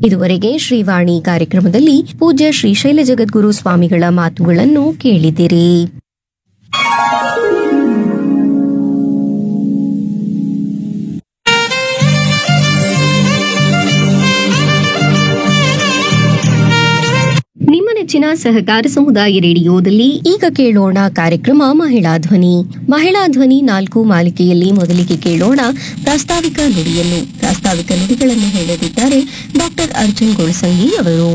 ಇದುವರೆಗೆ ಶ್ರೀವಾಣಿ ಕಾರ್ಯಕ್ರಮದಲ್ಲಿ ಪೂಜ್ಯ ಶ್ರೀ ಶೈಲ ಜಗದ್ಗುರು ಸ್ವಾಮಿಗಳ ಮಾತುಗಳನ್ನು ಕೇಳಿದಿರಿ ನಿಮ್ಮ ನೆಚ್ಚಿನ ಸಹಕಾರ ಸಮುದಾಯ ರೇಡಿಯೋದಲ್ಲಿ ಈಗ ಕೇಳೋಣ ಕಾರ್ಯಕ್ರಮ ಮಹಿಳಾ ಧ್ವನಿ ಮಹಿಳಾ ಧ್ವನಿ ನಾಲ್ಕು ಮಾಲಿಕೆಯಲ್ಲಿ ಮೊದಲಿಗೆ ಕೇಳೋಣ ಪ್ರಾಸ್ತಾವಿಕ ನುಡಿಯನ್ನು ಪ್ರಾಸ್ತಾವಿಕ ನುಡಿಗಳನ್ನು ಹೇಳಲಿದ್ದಾರೆ ಡಾಕ್ಟರ್ ಅರ್ಜುನ್ ಗೊಳಸಂಗಿ ಅವರು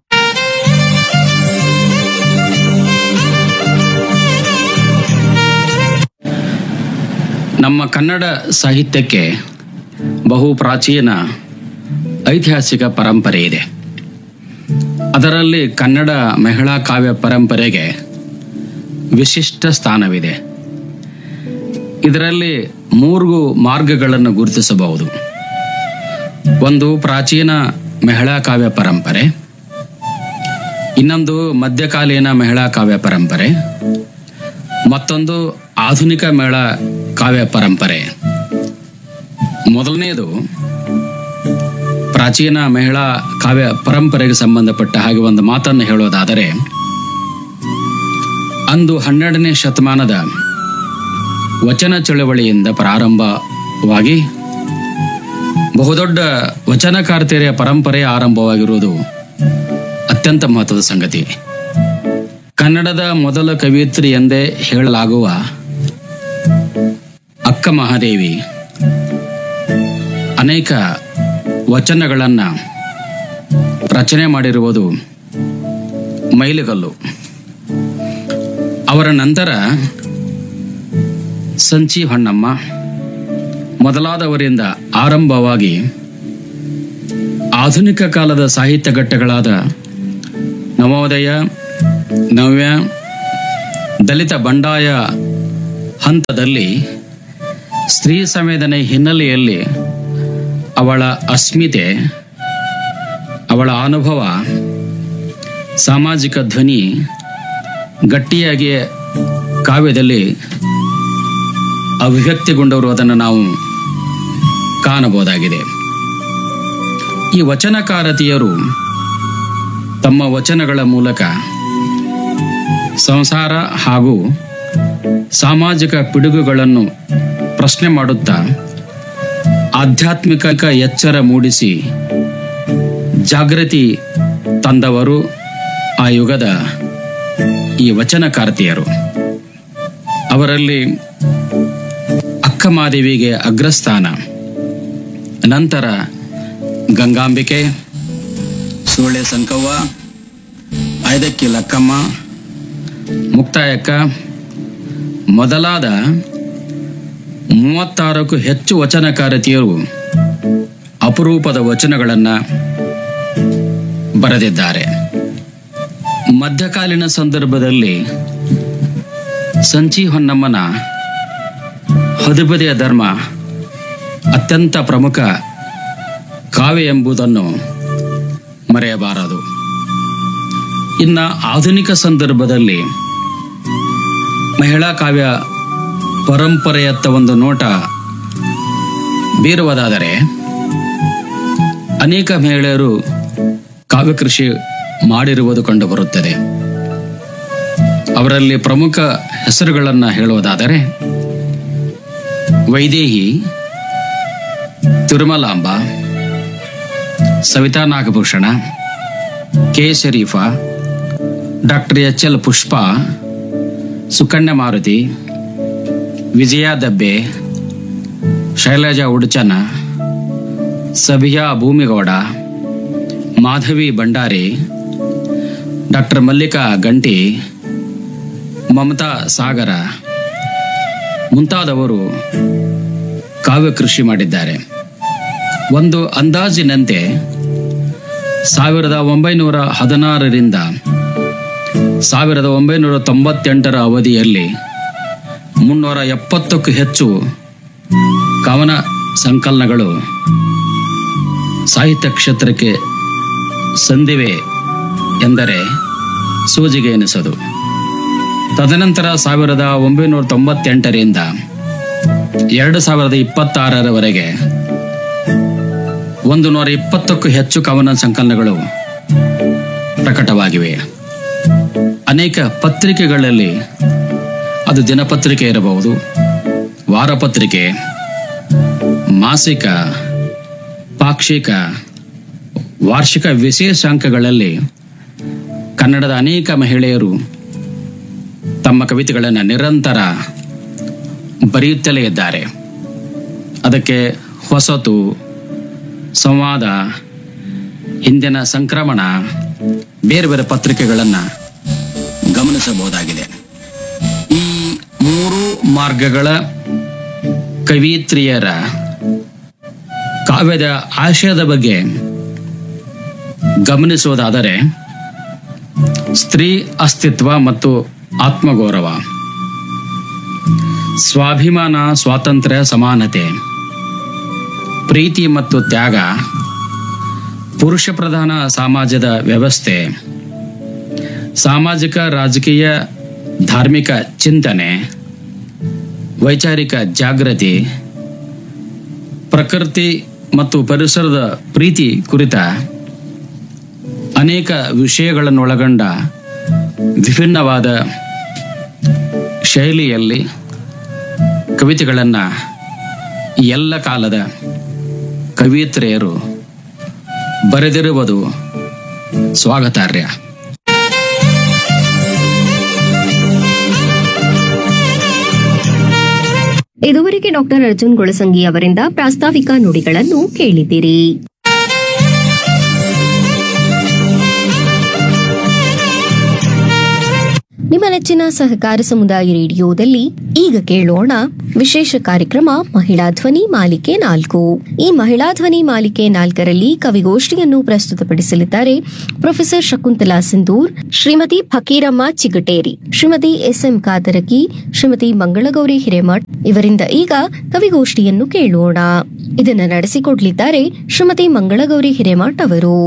ನಮ್ಮ ಕನ್ನಡ ಸಾಹಿತ್ಯಕ್ಕೆ ಬಹು ಪ್ರಾಚೀನ ಐತಿಹಾಸಿಕ ಪರಂಪರೆ ಇದೆ ಅದರಲ್ಲಿ ಕನ್ನಡ ಮಹಿಳಾ ಕಾವ್ಯ ಪರಂಪರೆಗೆ ವಿಶಿಷ್ಟ ಸ್ಥಾನವಿದೆ ಇದರಲ್ಲಿ ಮೂರು ಮಾರ್ಗಗಳನ್ನು ಗುರುತಿಸಬಹುದು ಒಂದು ಪ್ರಾಚೀನ ಮಹಿಳಾ ಕಾವ್ಯ ಪರಂಪರೆ ಇನ್ನೊಂದು ಮಧ್ಯಕಾಲೀನ ಮಹಿಳಾ ಕಾವ್ಯ ಪರಂಪರೆ ಮತ್ತೊಂದು ಆಧುನಿಕ ಮೇಳ ಕಾವ್ಯ ಪರಂಪರೆ ಮೊದಲನೆಯದು ಪ್ರಾಚೀನ ಮಹಿಳಾ ಕಾವ್ಯ ಪರಂಪರೆಗೆ ಸಂಬಂಧಪಟ್ಟ ಹಾಗೆ ಒಂದು ಮಾತನ್ನು ಹೇಳೋದಾದರೆ ಅಂದು ಹನ್ನೆರಡನೇ ಶತಮಾನದ ವಚನ ಚಳವಳಿಯಿಂದ ಪ್ರಾರಂಭವಾಗಿ ಬಹುದೊಡ್ಡ ವಚನಕಾರ್ತಿಯರ ಪರಂಪರೆ ಆರಂಭವಾಗಿರುವುದು ಅತ್ಯಂತ ಮಹತ್ವದ ಸಂಗತಿ ಕನ್ನಡದ ಮೊದಲ ಕವಿಯತ್ರಿ ಎಂದೇ ಹೇಳಲಾಗುವ ಅಕ್ಕ ಮಹಾದೇವಿ ಅನೇಕ ವಚನಗಳನ್ನ ರಚನೆ ಮಾಡಿರುವುದು ಮೈಲಿಗಲ್ಲು ಅವರ ನಂತರ ಸಂಚಿ ಹೊನ್ನಮ್ಮ ಮೊದಲಾದವರಿಂದ ಆರಂಭವಾಗಿ ಆಧುನಿಕ ಕಾಲದ ಸಾಹಿತ್ಯ ಘಟ್ಟಗಳಾದ ನವೋದಯ ನವ್ಯ ದಲಿತ ಬಂಡಾಯ ಹಂತದಲ್ಲಿ ಸ್ತ್ರೀ ಸಂವೇದನೆ ಹಿನ್ನೆಲೆಯಲ್ಲಿ ಅವಳ ಅಸ್ಮಿತೆ ಅವಳ ಅನುಭವ ಸಾಮಾಜಿಕ ಧ್ವನಿ ಗಟ್ಟಿಯಾಗಿ ಕಾವ್ಯದಲ್ಲಿ ಅಭಿವ್ಯಕ್ತಿಗೊಂಡವರು ಅದನ್ನು ನಾವು ಕಾಣಬಹುದಾಗಿದೆ ಈ ವಚನಕಾರತಿಯರು ತಮ್ಮ ವಚನಗಳ ಮೂಲಕ ಸಂಸಾರ ಹಾಗೂ ಸಾಮಾಜಿಕ ಪಿಡುಗುಗಳನ್ನು ಪ್ರಶ್ನೆ ಮಾಡುತ್ತಾ ಆಧ್ಯಾತ್ಮಿಕ ಎಚ್ಚರ ಮೂಡಿಸಿ ಜಾಗೃತಿ ತಂದವರು ಆ ಯುಗದ ಈ ವಚನಕಾರ್ತಿಯರು ಅವರಲ್ಲಿ ಅಕ್ಕಮಾದೇವಿಗೆ ಅಗ್ರಸ್ಥಾನ ನಂತರ ಗಂಗಾಂಬಿಕೆ ಸೂಳೆ ಸಂಕವ್ವ ಐದಕ್ಕಿ ಲಕ್ಕಮ್ಮ ಮುಕ್ತಾಯಕ್ಕ ಮೊದಲಾದ ಮೂವತ್ತಾರಕ್ಕೂ ಹೆಚ್ಚು ವಚನಕಾರತಿಯರು ಅಪರೂಪದ ವಚನಗಳನ್ನು ಬರೆದಿದ್ದಾರೆ ಮಧ್ಯಕಾಲೀನ ಸಂದರ್ಭದಲ್ಲಿ ಸಂಚಿ ಹೊನ್ನಮ್ಮನ ಹದಿಬದೆಯ ಧರ್ಮ ಅತ್ಯಂತ ಪ್ರಮುಖ ಕಾವ್ಯ ಎಂಬುದನ್ನು ಮರೆಯಬಾರದು ಇನ್ನ ಆಧುನಿಕ ಸಂದರ್ಭದಲ್ಲಿ ಮಹಿಳಾ ಕಾವ್ಯ ಪರಂಪರೆಯತ್ತ ಒಂದು ನೋಟ ಬೀರುವುದಾದರೆ ಅನೇಕ ಮಹಿಳೆಯರು ಕಾವ್ಯ ಕೃಷಿ ಮಾಡಿರುವುದು ಕಂಡುಬರುತ್ತದೆ ಅವರಲ್ಲಿ ಪ್ರಮುಖ ಹೆಸರುಗಳನ್ನು ಹೇಳುವುದಾದರೆ Vaidehi Tirumalamba Savitha Nagabhushana K Sharifa doctor H L Pushpa Sukanya Maruthi Vijaya Dabbe Shailaja Uduchana Sabhiya Bhoomigowda Madhavi Bhandari doctor Mallika Ganti Mamatha ಸಾಗರ ಮುಂತಾದವರು ಕಾವ್ಯ ಕೃಷಿ ಮಾಡಿದ್ದಾರೆ ಒಂದು ಅಂದಾಜಿನಂತೆ ಸಾವಿರದ ಒಂಬೈನೂರ ಹದಿನಾರರಿಂದ ಸಾವಿರದ ಒಂಬೈನೂರ ತೊಂಬತ್ತೆಂಟರ ಅವಧಿಯಲ್ಲಿ ಮುನ್ನೂರ ಎಪ್ಪತ್ತಕ್ಕೂ ಹೆಚ್ಚು ಕವನ ಸಂಕಲನಗಳು ಸಾಹಿತ್ಯ ಕ್ಷೇತ್ರಕ್ಕೆ ಸಂದಿವೆ ಎಂದರೆ ಸೂಜಿಗೆ ಎನಿಸದು ತದನಂತರ ಸಾವಿರದ ಒಂಬೈನೂರ ತೊಂಬತ್ತೆಂಟರಿಂದ ಎರಡು ಸಾವಿರದ ಇಪ್ಪತ್ತಾರರವರೆಗೆ ಒಂದು ನೂರ ಇಪ್ಪತ್ತಕ್ಕೂ ಹೆಚ್ಚು ಕವನ ಸಂಕಲನಗಳು ಪ್ರಕಟವಾಗಿವೆ ಅನೇಕ ಪತ್ರಿಕೆಗಳಲ್ಲಿ ಅದು ದಿನಪತ್ರಿಕೆ ಇರಬಹುದು ವಾರಪತ್ರಿಕೆ ಮಾಸಿಕ ಪಾಕ್ಷಿಕ ವಾರ್ಷಿಕ ವಿಶೇಷಾಂಕಗಳಲ್ಲಿ ಕನ್ನಡದ ಅನೇಕ ಮಹಿಳೆಯರು ತಮ್ಮ ಕವಿತೆಗಳನ್ನು ನಿರಂತರ ಬರೆಯುತ್ತಲೇ ಇದ್ದಾರೆ ಅದಕ್ಕೆ ಹೊಸತು ಸಂವಾದ ಹಿಂದಿನ ಸಂಕ್ರಮಣ ಬೇರೆ ಬೇರೆ ಪತ್ರಿಕೆಗಳನ್ನು ಗಮನಿಸಬಹುದಾಗಿದೆ ಈ ಮೂರು ಮಾರ್ಗಗಳ ಕವಿತ್ರಿಯರ ಕಾವ್ಯದ ಆಶಯದ ಬಗ್ಗೆ ಗಮನಿಸುವುದಾದರೆ ಸ್ತ್ರೀ ಅಸ್ತಿತ್ವ ಮತ್ತು ಆತ್ಮಗೌರವ ಸ್ವಾಭಿಮಾನ ಸ್ವಾತಂತ್ರ್ಯ ಸಮಾನತೆ ಪ್ರೀತಿ ಮತ್ತು ತ್ಯಾಗ ಪುರುಷ ಪ್ರಧಾನ ಸಮಾಜದ ವ್ಯವಸ್ಥೆ ಸಾಮಾಜಿಕ ರಾಜಕೀಯ ಧಾರ್ಮಿಕ ಚಿಂತನೆ ವೈಚಾರಿಕ ಜಾಗೃತಿ ಪ್ರಕೃತಿ ಮತ್ತು ಪರಿಸರದ ಪ್ರೀತಿ ಕುರಿತ ಅನೇಕ ವಿಷಯಗಳನ್ನೊಳಗೊಂಡ ವಿಭಿನ್ನವಾದ ಶೈಲಿಯಲ್ಲಿ ಕವಿತೆಗಳನ್ನು ಎಲ್ಲ ಕಾಲದ ಕವಿಯತ್ರಿಯರು ಬರೆದಿರುವುದು ಸ್ವಾಗತಾರ್ಹ ಇದುವರೆಗೆ ಡಾಕ್ಟರ್ ಅರ್ಜುನ್ ಗೊಳಸಂಗಿ ಅವರಿಂದ ಪ್ರಾಸ್ತಾವಿಕ ನುಡಿಗಳನ್ನು ಕೇಳಿದಿರಿ ನಿಮ್ಮ ನೆಚ್ಚಿನ ಸಹಕಾರ ಸಮುದಾಯ ರೇಡಿಯೋದಲ್ಲಿ ಈಗ ಕೇಳೋಣ ವಿಶೇಷ ಕಾರ್ಯಕ್ರಮ ಮಹಿಳಾ ಧ್ವನಿ ಮಾಲಿಕೆ ನಾಲ್ಕು ಈ ಮಹಿಳಾ ಧ್ವನಿ ಮಾಲಿಕೆ ನಾಲ್ಕರಲ್ಲಿ ಕವಿಗೋಷ್ಠಿಯನ್ನು ಪ್ರಸ್ತುತಪಡಿಸಲಿದ್ದಾರೆ ಪ್ರೊಫೆಸರ್ ಶಕುಂತಲಾ ಸಿಂಧೂರ್ ಶ್ರೀಮತಿ ಫಕೀರಮ್ಮ ಚಿಗಟೇರಿ ಶ್ರೀಮತಿ ಎಸ್ಎಂ ಕಾದರಗಿ ಶ್ರೀಮತಿ ಮಂಗಳಗೌರಿ ಹಿರೇಮಠ್ ಇವರಿಂದ ಈಗ ಕವಿಗೋಷ್ಠಿಯನ್ನು ಕೇಳೋಣ ಇದನ್ನು ನಡೆಸಿಕೊಡ್ಲಿದ್ದಾರೆ ಶ್ರೀಮತಿ ಮಂಗಳಗೌರಿ ಹಿರೇಮಠ್ ಅವರು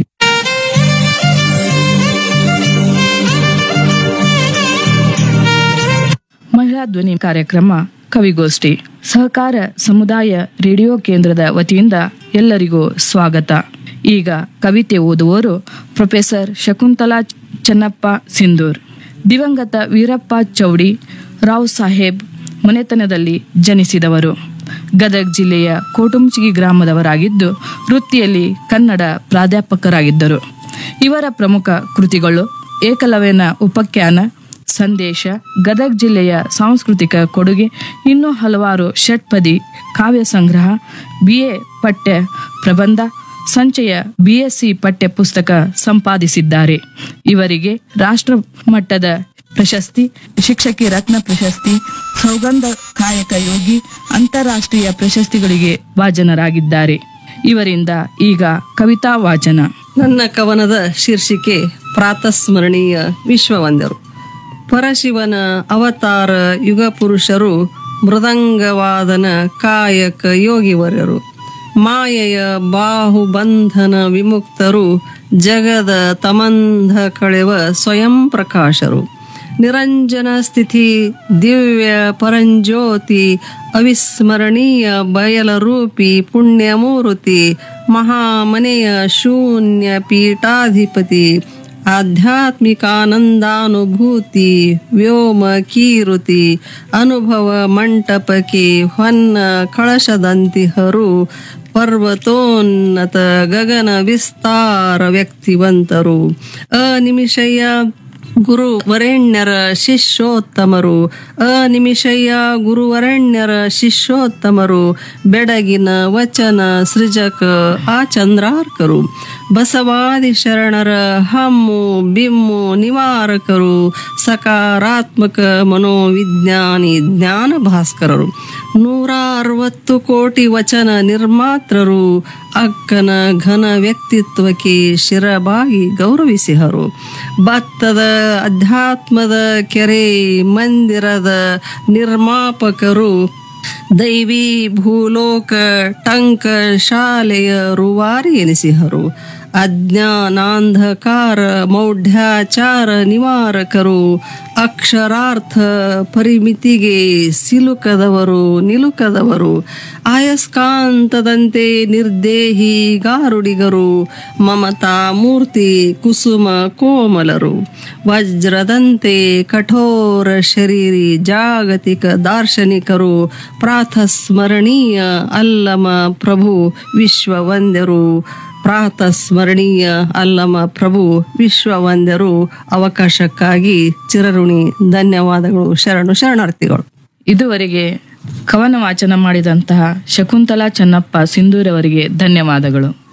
ಮಹಿಳಾ ಧ್ವನಿ ಕಾರ್ಯಕ್ರಮ ಕವಿಗೋಷ್ಠಿ ಸಹಕಾರ ಸಮುದಾಯ ರೇಡಿಯೋ ಕೇಂದ್ರದ ವತಿಯಿಂದ ಎಲ್ಲರಿಗೂ ಸ್ವಾಗತ ಈಗ ಕವಿತೆ ಓದುವವರು ಪ್ರೊಫೆಸರ್ ಶಕುಂತಲಾ ಚೆನ್ನಪ್ಪ ಸಿಂಧೂರ್ ದಿವಂಗತ ವೀರಪ್ಪ ಚೌಡಿ ರಾವ್ ಸಾಹೇಬ್ ಮನೆತನದಲ್ಲಿ ಜನಿಸಿದವರು ಗದಗ್ ಜಿಲ್ಲೆಯ ಕೋಟುಂಚಿಗಿ ಗ್ರಾಮದವರಾಗಿದ್ದು ವೃತ್ತಿಯಲ್ಲಿ ಕನ್ನಡ ಪ್ರಾಧ್ಯಾಪಕರಾಗಿದ್ದರು ಇವರ ಪ್ರಮುಖ ಕೃತಿಗಳು ಏಕಲವ್ಯನ ಉಪಖ್ಯಾನ ಸಂದೇಶ ಗದಗ್ ಜಿಲ್ಲೆಯ ಸಾಂಸ್ಕೃತಿಕ ಕೊಡುಗೆ ಇನ್ನೂ ಹಲವಾರು ಷಟ್ಪದಿ ಕಾವ್ಯ ಸಂಗ್ರಹ ಬಿಎ ಪಠ್ಯ ಪ್ರಬಂಧ ಸಂಚಯ ಬಿಎಸ್ಸಿ ಪಠ್ಯ ಪುಸ್ತಕ ಸಂಪಾದಿಸಿದ್ದಾರೆ ಇವರಿಗೆ ರಾಷ್ಟ್ರ ಮಟ್ಟದ ಪ್ರಶಸ್ತಿ ಶಿಕ್ಷಕಿ ರತ್ನ ಪ್ರಶಸ್ತಿ ಸೌಗಂಧ ಕಾಯಕ ಯೋಗಿ ಅಂತಾರಾಷ್ಟ್ರೀಯ ಪ್ರಶಸ್ತಿಗಳಿಗೆ ಭಾಜನರಾಗಿದ್ದಾರೆ ಇವರಿಂದ ಈಗ ಕವಿತಾ ವಾಚನ ನನ್ನ ಕವನದ ಶೀರ್ಷಿಕೆ ಪ್ರಾತಸ್ಮರಣೀಯ ವಿಶ್ವವಂದ್ಯರು ಪರಶಿವನ ಅವತಾರ ಯುಗ ಪುರುಷರು ಮೃದಂಗವಾದನ ಕಾಯಕ ಯೋಗಿವರ್ಯರು ಮಾಯೆಯ ಬಾಹುಬಂಧನ ವಿಮುಕ್ತರು ಜಗದ ತಮಂಧ ಕಳೆವ ಸ್ವಯಂ ಪ್ರಕಾಶರು ನಿರಂಜನ ಸ್ಥಿತಿ ದಿವ್ಯ ಪರಂಜ್ಯೋತಿ ಅವಿಸ್ಮರಣೀಯ ಬಯಲರೂಪಿ ಪುಣ್ಯಮೂರ್ತಿ ಮಹಾಮನೆಯ ಶೂನ್ಯ ಪೀಠಾಧಿಪತಿ ಆಧ್ಯಾತ್ಮಿಕಾನಂದಾನುಭೂತಿ ವ್ಯೋಮ ಕೀರುತಿ ಅನುಭವ ಮಂಟಪಕ್ಕೆ ಹೊನ್ನ ಕಳಶದಂತಿಹರು ಪರ್ವತೋನ್ನತ ಗಗನ ವಿಸ್ತಾರ ವ್ಯಕ್ತಿವಂತರು ಅನಿಮಿಷಯ ಗುರು ವರೆಣ್ಯರ ಶಿಷ್ಯೋತ್ತಮರು ಅನಿಮಿಷಯ್ಯ ಗುರುವರೆಣ್ಯರ ಶಿಷ್ಯೋತ್ತಮರು ಬೆಡಗಿನ ವಚನ ಸೃಜಕ ಆ ಚಂದ್ರಾರ್ಕರು ಬಸವಾದಿ ಶರಣರ ಹಮ್ಮು ಬಿಮ್ಮು ನಿವಾರಕರು ಸಕಾರಾತ್ಮಕ ಮನೋವಿಜ್ಞಾನಿ ಜ್ಞಾನ ಭಾಸ್ಕರರು ನೂರ ಅರವತ್ತು ಕೋಟಿ ವಚನ ನಿರ್ಮಾತ್ರರು ಅಕ್ಕನ ಘನ ವ್ಯಕ್ತಿತ್ವಕ್ಕೆ ಶಿರಬಾಗಿ ಗೌರವಿಸಿಹರು ಭತ್ತದ ಅಧ್ಯಾತ್ಮದ ಕೆರೆ ಮಂದಿರದ ನಿರ್ಮಾಪಕರು ದೈವಿ ಭೂಲೋಕ ಟಂಕ ಶಾಲೆಯ ರೂವಾರಿ ಎನಿಸಿಹರು ಅಜ್ಞಾನಾಂಧಕಾರ ಮೌಢ್ಯಾಚಾರ ನಿವಾರಕರು ಅಕ್ಷರಾರ್ಥ ಪರಿಮಿತಿಗೆ ಸಿಲುಕದವರು ನಿಲುಕದವರು ಆಯಸ್ಕಾಂತದಂತೆ ನಿರ್ದೇಹಿ ಗಾರುಡಿಗರು ಮಮತಾ ಮೂರ್ತಿ ಕುಸುಮ ಕೋಮಲರು ವಜ್ರದಂತೆ ಕಠೋರ ಶರೀರಿ ಜಾಗತಿಕ ದಾರ್ಶನಿಕರು ಪ್ರಾತಸ್ಮರಣೀಯ ಅಲ್ಲಮ ಪ್ರಭು ವಿಶ್ವವಂದ್ಯರು ಪ್ರಾತಸ್ಮರಣೀಯ ಅಲ್ಲಮ ಪ್ರಭು ವಿಶ್ವವಂದ್ಯರು ಅವಕಾಶಕ್ಕಾಗಿ ಚಿರಋಣಿ ಧನ್ಯವಾದಗಳು ಶರಣು ಶರಣಾರ್ಥಿಗಳು ಇದುವರೆಗೆ ಕವನ ವಾಚನ ಮಾಡಿದಂತಹ ಶಕುಂತಲಾ ಚನ್ನಪ್ಪ ಸಿಂಧೂರವರಿಗೆ ಧನ್ಯವಾದಗಳು